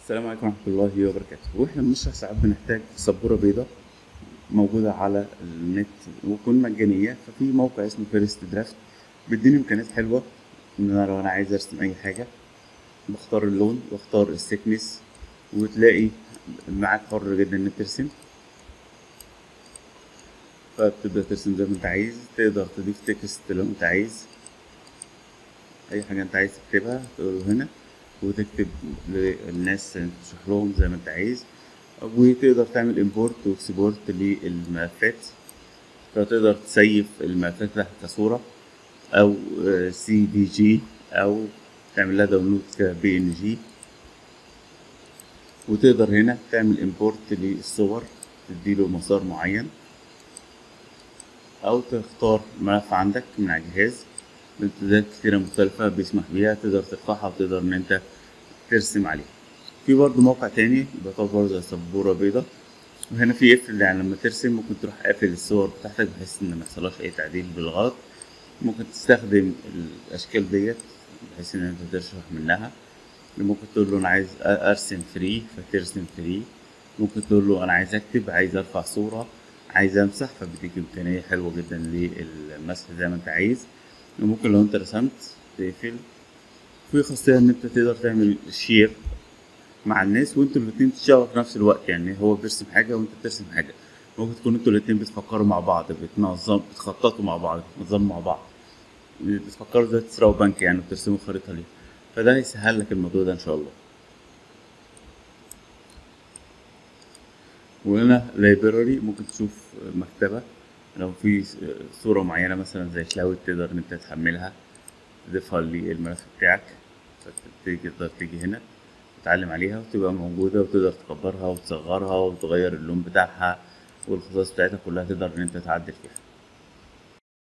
السلام عليكم ورحمة الله وبركاته واحنا بنشرح ساعات بنحتاج سبورة بيضة موجودة على النت وتكون مجانية ففي موقع اسمه فيرست درافت بيديني إمكانيات حلوة إن أنا لو أنا عايز أرسم أي حاجة بختار اللون واختار السيكنس وتلاقي معاك حر جدا إنك ترسم فبتبدأ ترسم زي ما أنت عايز تقدر تضيف تكست لو أنت عايز أي حاجة أنت عايز تكتبها تقوله هنا وتكتب للناس اللي انت تشرح لهم زي ما انت عايز وتقدر تعمل امبورت واكسبورت للملفات فتقدر تسيف الملفات بتاعتك كصورة او سي في جي او تعمل لها داونلود كبي ان جي وتقدر هنا تعمل امبورت للصور تديله مسار معين او تختار ملف عندك من على الجهاز بامتدادات كتيرة مختلفة بيسمح بيها تقدر ترفعها وتقدر إن أنت ترسم عليها. في برضه موقع تاني بيعتبر زي سبورة بيضة وهنا في قفل يعني لما ترسم ممكن تروح قافل الصور بتاعتك بحيث إن ميحصلهاش أي تعديل بالغلط. ممكن تستخدم الأشكال ديت بحيث إن أنت تشرح منها. ممكن تقول له أنا عايز أرسم فري فترسم فري. ممكن تقول له أنا عايز أكتب عايز أرفع صورة عايز أمسح فبيديك إمكانية حلوة جدا للمسح زي ما أنت عايز. وممكن لو انت رسمت تقفل في خاصية ان انت تقدر تعمل شير مع الناس وانتوا الاتنين تشتغلوا في نفس الوقت يعني هو بيرسم حاجة وانت بترسم حاجة ممكن تكونوا انتوا الاتنين بتفكروا مع بعض بتنظم بتخططوا مع بعض بتنظموا مع بعض بتفكروا ازاي تسرقوا بنك يعني وترسموا خريطة ليه فده هيسهل لك الموضوع ده ان شاء الله وهنا لايبراري ممكن تشوف مكتبة لو في صورة معينة مثلا زي كلاود تقدر إن أنت تحملها تضيفها للملف بتاعك تقدر تيجي هنا تتعلم عليها وتبقى موجودة وتقدر تكبرها وتصغرها وتغير اللون بتاعها والخصائص بتاعتها كلها تقدر إن أنت تعدل فيها